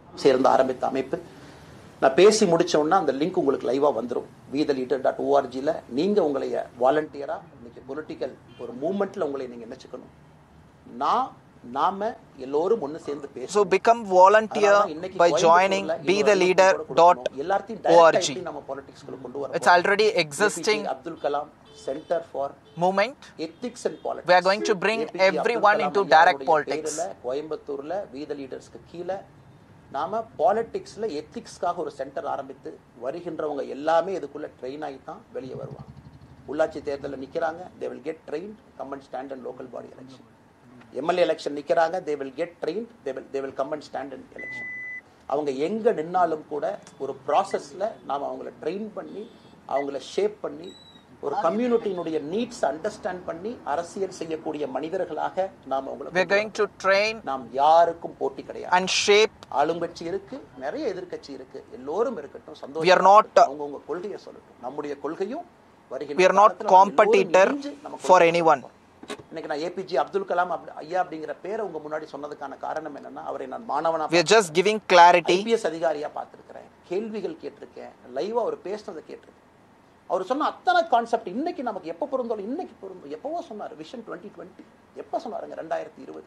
சேர்ந்து ஆரம்பித்த அமைப்பு நான் பேசி முடிச்ச உடனே அந்த லிங்க் உங்களுக்கு லைவாக வந்துடும் வீத லீடர் டாட் ஓஆர்ஜியில் நீங்கள் உங்களைய வாலண்டியராக இன்னைக்கு பொலிட்டிக்கல் ஒரு மூமெண்ட்டில் உங்களை நீங்கள் நினச்சிக்கணும் நான் நாம எல்லோரும் ஒன்று சேர்ந்து So பேசுவோம் become volunteer அதனால இன்னைக்கு by கோயம்புத்தூர்ல joining இன்னொரு be the அளவுக்கு leader கூட dot கொடுக்கணும். எல்லாத்தையும் org. direct ஆ எப்படி நம்ம politicsக்குள்ள கொண்டு வர It's already existing APJ Abdul Kalam centre for movement. Ethics and politics We are going to bring everyone into direct politics. கோயம்புத்தூர்ல வீத லீடர்ஸ்க்கு கீழே நாம பாலிடிக்ஸ்ல எத்திக்ஸ்க்காக ஒரு சென்டர் ஆரம்பித்து வருகின்றவங்க எல்லாமே இதுக்குள்ள ட்ரெயின் ஆகி தான் வெளியே வருவாங்க உள்ளாட்சி தேர்தலில் நிக்கிறாங்க they will get train come and stand and local body election MLA election நிக்கிறாங்க they will get train they will they will come and stand and election அவங்க எங்க நின்னாலும் கூட ஒரு ப்ராசஸ்ல நாம அவங்கள ட்ரெயின் பண்ணி அவங்கள ஷேப் பண்ணி ஒரு கம்யூனிட்டியினுடைய நீட்ஸ் அண்டர்ஸ்டாண்ட் பண்ணி அரசியல் செய்யக்கூடிய மனிதர்களாக நாம் அவங்கள We are கொண்டு going to train வரணும். நாம் யாருக்கும் போட்டி கிடையாது and shape. ஆளுங்கட்சி இருக்கு நிறைய எதிர்க்கட்சி இருக்கு எல்லோரும் இருக்கட்டும் We சந்தோஷம் are not- அவங்கவுங்க கொள்கையை சொல்லட்டும் நம்முடைய கொள்கையும் வருகின்ற We are not காலத்துல நம்ம competitor எல்லோரும் இணைஞ்சு நம்ம for கொள்கையை anyone. சொல்றோம். இன்னைக்கு நான் ஏபிஜே அப்துல் கலாம் அப்படி- ஐயா அப்படிங்கிற பேரை உங்க முன்னாடி சொன்னதுக்கான காரணம் என்னன்னா அவரை நான் மாணவனா We are just giving clarity. IPS அதிகாரியா பார்த்திருக்கிறேன் கேள்விகள் கேட்டிருக்கேன் லைவா அவர் பேசுனதை கேட்டிருக்கேன் அவர் சொன்ன அத்தனை கான்செப்ட் இன்னைக்கு நமக்கு எப்போ பொருந்தோம் இன்னைக்கு பொருந்தும் எப்பவோ சொன்னார் விஷன் டுவெண்ட்டி டுவெண்ட்டி எப்போ சொன்னாருங்க ரெண்டாயிரத்தி இருபது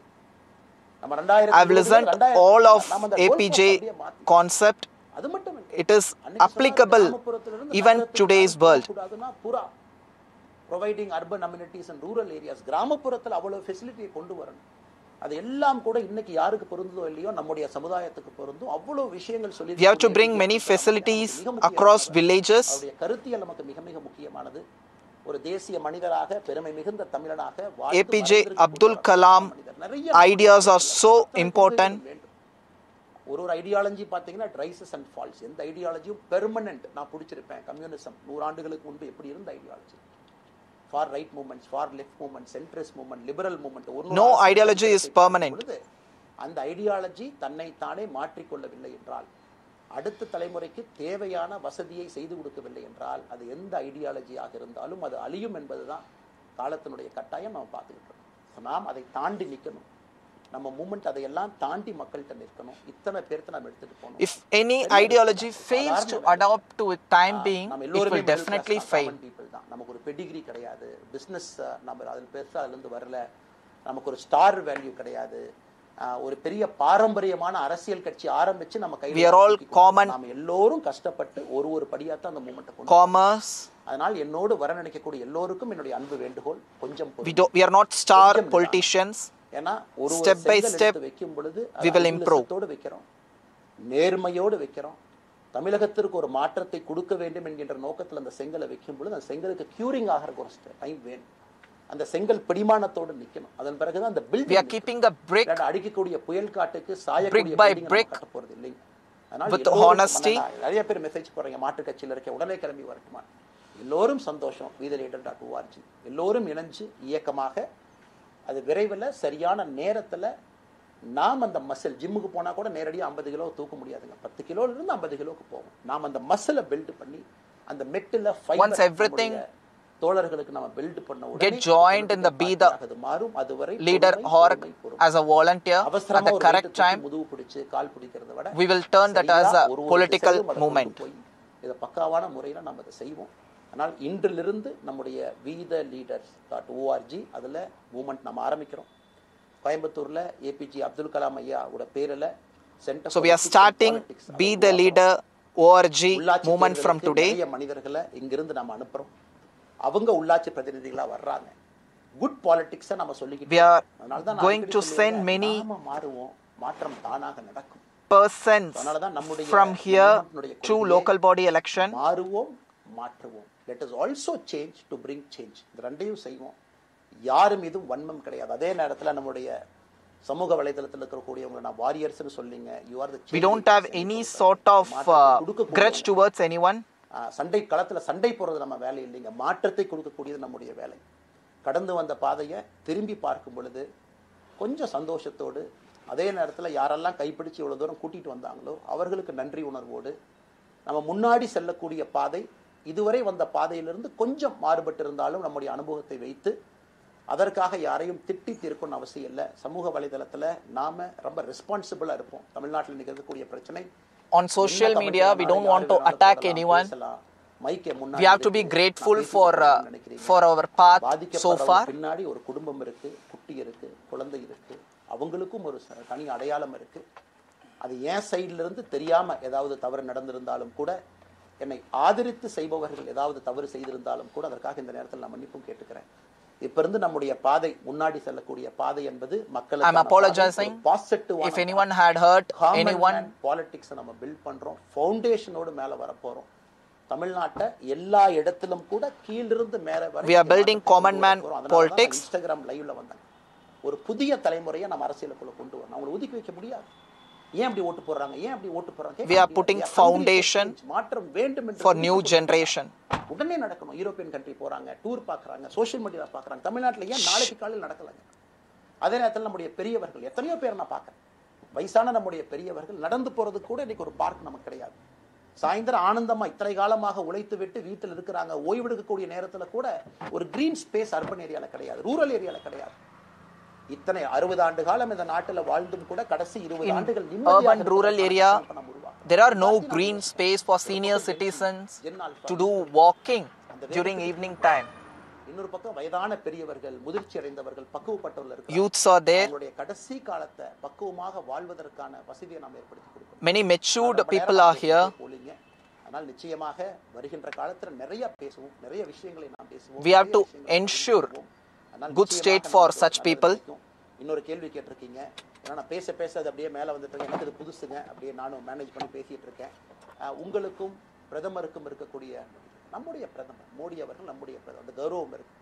நம்ம ரெண்டாயிரத்தி I've listened all of APJ concept. அது மட்டும் இல்லை. It is அன்னைக்கு சொன்னாரு, applicable கிராமப்புறத்திலிருந்து even நகரத்துக்கு today's யாரும் world. போகக்கூடாதுன்னா புறா providing urban amenities and rural areas கிராமப்புறத்தில் அவ்வளவு ஃபெசிலிட்டியை கொண்டு வரணும் அது எல்லாம் கூட இன்னைக்கு யாருக்கு பொருந்ததோ இல்லையோ நம்முடைய சமுதாயத்துக்கு பொருந்தும் அவ்வளவு விஷயங்கள் சொல்லி We have to bring many facilities across villages. அவருடைய கருத்தியல் நமக்கு மிக மிக முக்கியமானது ஒரு தேசிய மனிதராக பெருமை மிகுந்த தமிழனாக வாழ்ந்து APJ மறைந்திருக்கக்கூடிய Abdul ஒரு Kalam மனிதர். நிறைய ideas are so அத்தனை important. கொள்கைகள் வேண்டும். ஒரு ஒரு ஐடியாலஜி பார்த்தீங்கன்னா ட்ரைசஸ் அண்ட் ஃபால்ஸ் எந்த ஐடியாலஜியும் பெர்மனன்ட் நான் பிடிச்சிருப்பேன் கம்யூனிசம் நூறாண்டுகளுக்கு முன்பு எப்படி இருந்த ideology for right movements for left movement centrist movement liberal movement No ideology is permanent. அந்த ஐடியாலஜி தன்னை தானே மாற்றிக்கொள்ளவில்லை என்றால் அடுத்த தலைமுறைக்கு தேவையான வசதியை செய்து கொடுக்கவில்லை என்றால் அது எந்த ஐடியாலஜியாக இருந்தாலும் அது அழியும் என்பதுதான் காலத்தினுடைய கட்டாயம் நம்ம பார்த்துக்கிட்டு இருக்கோம் So நாம் அதை தாண்டி நிற்கணும் நம்ம மூமெண்ட் அதையெல்லாம் தாண்டி மக்கள்கிட்ட நிற்கணும் இத்தனை பேர்த்த நம்ம எடுத்துட்டு போகணும் If any ideology fails to adopt to a time being, நம்ம it எல்லோருமே will definitely fail. பீப்புள் தான் நமக்கு ஒரு பெடிகிரி கிடையாது பிஸ்னஸ் நம்ம அதில் பெருசாக அதுலேருந்து வரல நமக்கு ஒரு ஸ்டார் வேல்யூ கிடையாது ஆஹ் ஒரு பெரிய பாரம்பரியமான அரசியல் கட்சி ஆரம்பிச்சு நம்ம கையில We are all தூக்கி கொடுத்தோம். common. நாம எல்லோரும் கஷ்டப்பட்டு ஒரு ஒரு படியா தான் அந்த மூமெண்ட்டை கொண்டு Commerce. அதனால் என்னோடு வர நினைக்கக்கூடிய எல்லோருக்கும் என்னுடைய அன்பு வேண்டுகோள் கொஞ்சம் We, பொறுமை. do, we are not star கொஞ்சம் நிதானம். politicians. ஏன்னா ஒரு ஒரு Step by செங்கல் step, எடுத்து வைக்கும் பொழுது we will improve. அகிலத்தோடு வைக்கிறோம் நேர்மையோடு வைக்கிறோம் தமிழகத்திற்கு ஒரு மாற்றத்தை கொடுக்க வேண்டும் என்கின்ற நோக்கத்தில் அந்த செங்கலை வைக்கும் பொழுது அந்த செங்கலுக்கு கியூரிங் ஆகிறதுக்கு ஒரு டைம் வேணும் அந்த செங்கல் பிடிமானத்தோடு நிக்கணும் அதன் பிறகுதான் அந்த We are building keeping the brick அடிக்கக்கூடிய புயல் காட்டுக்கு சாயக்கூடிய by building நம்ம brick, கட்ட போறது இல்லைங்க அதனால with எல்லோரும் honesty. நான் நிறைய பேர் மெசேஜ் போடுறீங்க மாட்டு கட்சியில் இருக்க உடனே கிளம்பி வரட்டுமா எல்லோரும் சந்தோஷம் வீதரேடர் டாட் ஓஆர்ஜி எல்லோரும் இணைஞ்சு இயக்கமாக அது விரைவில் சரியான நேரத்துல நாம் அந்த மசில் ஜிம்முக்கு போனா கூட நேரடியாக ஐம்பது கிலோ தூக்க முடியாதுங்க பத்து கிலோல இருந்து ஐம்பது கிலோக்கு போகும் நாம் அந்த மசிலை பில்ட் பண்ணி அந்த மெட்டில் Once everything தோழர்களுக்கு நம்ம பில்ட் பண்ண உடனே get joined in the be the அது மாறும் அதுவரை leader பொறுமை, or பொறுமை, பொறுமை. as a volunteer at அவசரமா the ஒரு correct weight தூக்கி time, முதுகு பிடிச்சு கால் பிடிக்கிறத விட we will turn that as சரியா a ஒரு ஒரு political திசையிலும் அதை கொண்டு movement. போய் இதை பக்காவான முறையில் நம்ம அதை செய்வோம் ஆனால் இன்றிலிருந்து நம்முடைய வீத லீடர்ஸ் டாட் ஓஆர்ஜி அதில் மூமெண்ட் நம்ம ஆரம்பிக்கிறோம் கோயம்புத்தூர்ல ஏபிஜே அப்துல் கலாம் ஐயாவோட பேரில் centre So we are starting Be the Leader ORG movement from today. நிறைய மனிதர்களை இங்கிருந்து நம்ம அனுப்புறோம் அவங்க உள்ளாட்சி பிரதிநிதிகளா வர்றாங்க குட் பாலிடிக்ஸை நம்ம சொல்லிக்கிட்டு We are இருக்கோம். அதனால தான் நான் going அடிக்கடி to சொல்லுவேன், send many நாம மாறுவோம் மாற்றம் தானாக நடக்கும் Persons அதனால தான் நம்முடைய from here நம்முடைய to கொள்கையே local body election. மாறுவோம் மாற்றுவோம் let us also change to bring change இந்த ரெண்டையும் செய்வோம் யார் மீதும் வன்மம் கிடையாது அதே நேரத்துல நம்முடைய சமூக வலைதளத்தில் இருக்கக்கூடியவங்க நான் வாரியர்ஸ்னு சொல்லிங்க you are We don't have any sort of uh, grudge towards anyone. சண்டை களத்துல சண்டை போடுறது நம்ம வேலை இல்லைங்க மாற்றத்தை கொடுக்கக்கூடியது நம்முடைய வேலை கடந்து வந்த பாதையை திரும்பி பார்க்கும் பொழுது கொஞ்சம் சந்தோஷத்தோடு அதே நேரத்துல யாரெல்லாம் கைப்பிடிச்சு இவ்வளவு தூரம் கூட்டிட்டு வந்தாங்களோ அவர்களுக்கு நன்றி உணர்வோடு நம்ம முன்னாடி செல்லக்கூடிய பாதை இதுவரை வந்த பாதையிலிருந்து கொஞ்சம் மாறுபட்டு இருந்தாலும் நம்முடைய அனுபவத்தை வைத்து அதற்காக யாரையும் திட்டி தீர்க்கணும்னு அவசியம் இல்லை சமூக வலைதளத்துல நாம ரொம்ப ரெஸ்பான்சிபிளா இருப்போம் தமிழ்நாட்டில் நிகழக்கூடிய பிரச்சனை On social என்ன media, we தமிழ்ல don't நாளைக்கு want to யாரு வேணாலும் attack போடலாம், anyone. பேசலாம். மைக்கை முன்னாடி We have to be வச்சு grateful நான் for பேசிட்டு uh, இருக்கேன்னு நினைக்கிறீங்க. for our path so பாதிக்கப்படுறவங்க far. பின்னாடி ஒரு குடும்பம் இருக்கு குட்டி இருக்கு குழந்தை இருக்கு அவங்களுக்கும் ஒரு ச- தனி அடையாளம் இருக்கு அது என் சைடுல இருந்து தெரியாம ஏதாவது தவறு நடந்திருந்தாலும் கூட என்னை ஆதரித்து செய்பவர்கள் ஏதாவது தவறு செய்திருந்தாலும் கூட அதற்காக இந்த நேரத்தில் நான் மன்னிப்பும் கேட்டுக்கிறேன் இப்ப இருந்து நம்முடைய பாதை முன்னாடி செல்லக்கூடிய பாதை என்பது I'm apologizing positive If anyone had hurt anyone, politics நம்ம பில்ட் பண்றோம் ஃபவுண்டேஷனோடு மேல வர போறோம் தமிழ்நாட்டை எல்லா இடத்திலும் கூட கீழிருந்து மேல வரை We are building common man politics. Instagram லைவ்ல வந்தாங்க ஒரு புதிய தலைமுறையை நம்ம அரசியலுக்குள்ள கொண்டு வரணும் அவங்களை ஒதுக்கி வைக்க முடியாது ஏன் அப்படி ஓட்டு போடுறாங்க ஏன் அப்படி ஓட்டு போடுறாங்க கேட்க We are முடியாது. putting We are hungry for foundation change. மாற்றம் வேண்டும் என்று for துடித்துக் new கொண்டிருக்கிறாங்க. generation. உடனே நடக்கணும் யூரோப்பியன் கண்ட்ரி போறாங்க டூர் பார்க்கறாங்க சோஷியல் மீடியால பார்க்கறாங்க தமிழ்நாட்டுல ஏன் நாளைக்கு காலையில் நடக்கலைங்க அதே நேரத்தில் நம்முடைய பெரியவர்கள் எத்தனையோ பேர் நான் பார்க்கறேன் வயசான நம்முடைய பெரியவர்கள் நடந்து போறது கூட இன்னைக்கு ஒரு பார்க் நமக்கு கிடையாது சாயந்தரம் ஆனந்தமா இத்தனை காலமாக உழைத்து விட்டு வீட்டில் இருக்கிறாங்க ஓய்வெடுக்கக்கூடிய நேரத்துல கூட ஒரு கிரீன் ஸ்பேஸ் அர்பன் ஏரியால கிடையாது ரூரல் ஏரியால கிடையாது இத்தனை அறுபது ஆண்டு காலம் இந்த நாட்டுல வாழ்ந்தும் கூட கடைசி இருபது In ஆண்டுகள் urban rural area, நம்ம உருவாக்கணும். there are no green space for senior citizens to do walking during evening time. இன்னொரு பக்கம் வயதான பெரியவர்கள் முதிர்ச்சி அடைந்தவர்கள் பக்குவப்பட்டவர்கள் இருக்காங்க. Youths are there. அவங்களுடைய கடைசி காலத்தை பக்குவமாக வாழ்வதற்கான வசதியை நாம் ஏற்படுத்தி கொடுக்கணும் Many matured ரொம்ப people நேரமா are here. பேசிட்டே போலீங்க. ஆனால் நிச்சயமாக வருகின்ற காலத்துல நிறைய பேசுவோம் நிறைய விஷயங்களை நாம் பேசுவோம் We have நிறைய to விஷயங்களை நாம் ensure பேசுவோம். ஆனால் good நிச்சயமாக state for நமக்கு such நல்லது people. கிடைக்கும். இன்னொரு கேள்வி கேட்டிருக்கீங்க ஏன்னா நான் பேச பேச அது அப்படியே மேல வந்துட்டு இருக்கு. எனக்கு இது புதுசுங்க அப்படியே நானும் மேனேஜ் பண்ணி பேசிட்டு இருக்கேன் அஹ், உங்களுக்கும் பிரதமருக்கும் இருக்கக்கூடிய நம்முடைய பிரதமர் மோடி அவர்கள் நம்முடைய பிரதமர் அந்த கௌரவம் இருக்கு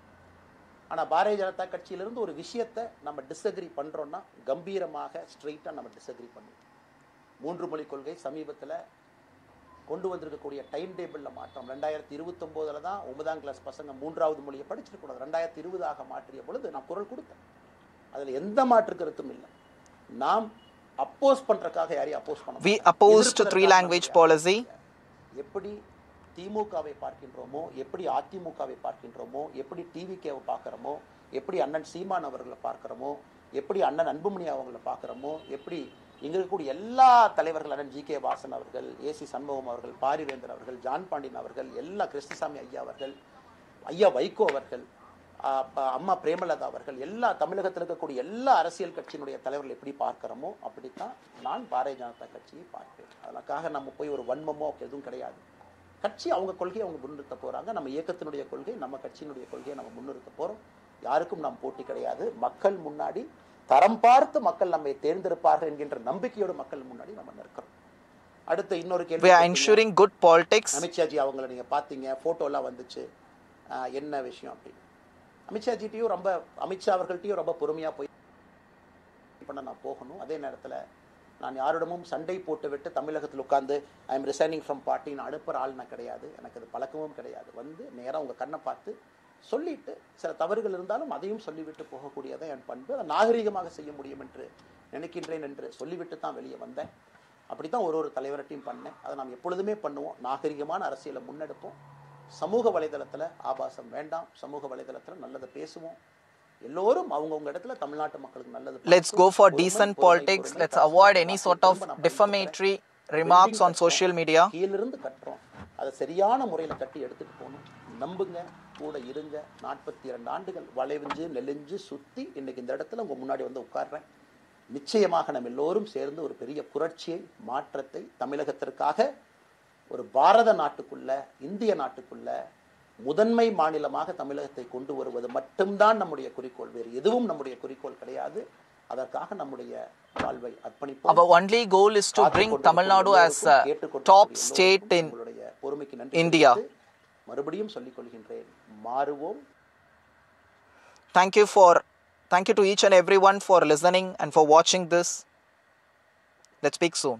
ஆனா பாரதிய ஜனதா கட்சியிலிருந்து ஒரு விஷயத்தை நம்ம டிஸ்அக்ரி பண்றோம்னா கம்பீரமாக ஸ்ட்ரெயிட்டா நம்ம டிஸ்அக்ரி பண்ணுவோம் மூன்று மொழி கொள்கை சமீபத்துல கொண்டு வந்திருக்கக்கூடிய டைம் டேபிள்ல மாற்றம் ரெண்டாயிரத்தி இருபத்தொம்போதுல தான் ஒன்பதாம் கிளாஸ் பசங்க மூன்றாவது மொழியை படிச்சிருக்கூடாது ரெண்டாயிரத்தி இருபதாக மாற்றிய பொழுது நான் குரல் கொடுத்தேன் அதுல எந்த மாற்று கருத்தும் இல்லை நாம் அப்போஸ் பண்றதுக்காக யாரையும் அப்போஸ் பண்ண We மாட்டோம். opposed எதிர்ப்பதற்காக three language நம்ம policy. எப்படி திமுகவை பார்க்கின்றோமோ எப்படி அதிமுகவை பார்க்கின்றோமோ எப்படி டிவிகேவை பார்க்குறோமோ எப்படி அண்ணன் சீமான் அவர்களை பார்க்குறோமோ எப்படி அண்ணன் அன்புமணி அவர்களை பார்க்குறோமோ எப்படி இங்க இருக்கக்கூடிய எல்லா தலைவர்கள் அண்ணன் ஜி கே வாசன் அவர்கள் ஏசி சண்முகம் அவர்கள் பாரிவேந்தர் அவர்கள் ஜான் பாண்டியன் அவர்கள் எல்லா கிருஷ்ணசாமி ஐயா அவர்கள் ஐயா வைகோ அவர்கள் ஆ, ப- அம்மா பிரேமலதா அவர்கள் எல்லா தமிழகத்தில் இருக்கக்கூடிய எல்லா அரசியல் கட்சியினுடைய தலைவர்கள் எப்படி பார்க்கிறோமோ அப்படித்தான் நான் பாரதிய ஜனதா கட்சியை பார்ப்பேன் அதற்காக நம்ம போய் ஒரு வன்மமோ எதுவும் கிடையாது கட்சி அவங்க கொள்கையை அவங்க முன்னிறுத்த போறாங்க நம்ம இயக்கத்தினுடைய கொள்கை நம்ம கட்சியினுடைய கொள்கையை நம்ம முன்னிறுத்த போறோம் யாருக்கும் நாம் போட்டி கிடையாது மக்கள் முன்னாடி தரம் பார்த்து மக்கள் நம்மை தேர்ந்தெடுப்பார்கள் என்கின்ற நம்பிக்கையோடு மக்கள் முன்னாடி நம்ம நிற்கிறோம் அடுத்த இன்னொரு We கேள்வி are கேட்டீங்க. ensuring good politics. அமித்ஷாஜி அவங்கள நீங்க பாத்தீங்க போட்டோலாம் வந்துச்சு ஆஹ் என்ன விஷயம் அப்படி அமித்ஷாஜிட்டையும் ரொம்ப அமித்ஷா அவர்கள்ட்டையும் ரொம்ப பொறுமையா போய் பண்ண நான் போகணும் அதே நேரத்துல நான் யாரிடமும் சண்டை போட்டு விட்டு தமிழகத்தில் உட்கார்ந்து ஐ எம் ரிசைனிங் ஃப்ரம் பார்ட்டின்னு அனுப்புற ஆள் நான் கிடையாது எனக்கு அது பழக்கமும் கிடையாது வந்து நேரா உங்க கண்ணை பார்த்து சொல்லிட்டு சில தவறுகள் இருந்தாலும் அதையும் சொல்லிவிட்டு போகக்கூடியதான் என் பண்பு அதை நாகரிகமாக செய்ய முடியும் என்று நினைக்கின்றேன் என்று சொல்லிவிட்டு தான் வெளியே வந்தேன் அப்படித்தான் ஒரு ஒரு தலைவர்கிட்டையும் பண்ணேன் அதை நாம் எப்பொழுதுமே பண்ணுவோம் நாகரிகமான அரசியலை முன்னெடுப்போம் சமூக வலைதளத்துல ஆபாசம் வேண்டாம் சமூக வலைதளத்துல நல்லதை பேசுவோம் எல்லோரும் அவங்கவுங்க இடத்துல தமிழ்நாட்டு மக்களுக்கு நல்லது Let's பார்த்து, go for பொறுமை, decent பொறுமை, politics. பொறுமை, Let's காசு avoid பணம் any வாசி, sort of திரும்ப நான் defamatory படிக்கிறேன். remarks Building on கட்டுறோம். social media. கீழிருந்து கட்டுறோம் அதை சரியான முறையில் கட்டி எடுத்துட்டு போகணும் நம்புங்க கூட இருங்க நாற்பத்தி இரண்டு ஆண்டுகள் வளைவிஞ்சு நெலிஞ்சு சுத்தி இன்னைக்கு இந்த இடத்துல உங்க முன்னாடி வந்து உட்கார்றேன் நிச்சயமாக நம்ம எல்லோரும் சேர்ந்து ஒரு பெரிய புரட்சியை மாற்றத்தை தமிழகத்திற்காக ஒரு பாரத நாட்டுக்குள்ள இந்திய நாட்டுக்குள்ள முதன்மை மாநிலமாக தமிழகத்தை கொண்டு வருவது மட்டும்தான் நம்முடைய குறிக்கோள் வேறு எதுவும் நம்முடைய குறிக்கோள் கிடையாது அதற்காக நம்முடைய வாழ்வை அர்ப்பணிப்போம் Our only goal is to bring Tamil Nadu as a top state in உங்களுடைய பொறுமைக்கு நன்றி India. தெரிவித்து மறுபடியும் சொல்லிக் கொள்கின்றேன் மாறுவோம் Thank you for thank you to each and everyone for listening and for watching this. Let's speak soon.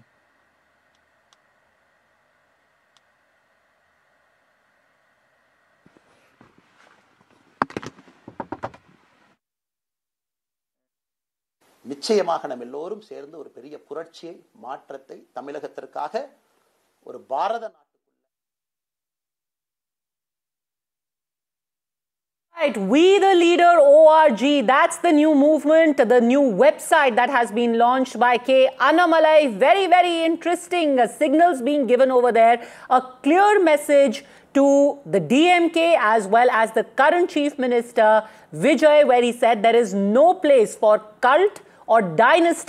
நிச்சயமாக நம்ம எல்லோரும் சேர்ந்து ஒரு பெரிய புரட்சியை மாற்றத்தை தமிழகத்திற்காக ஒரு பாரத நாட்டு Right, We the Leader ORG, that's the new movement, the new website that has been launched by K. Annamalai. Very, very interesting uh, signals being given over there. A clear message to the DMK as well as the current Chief Minister Vijay, where he said there is no place for cult or dynasty.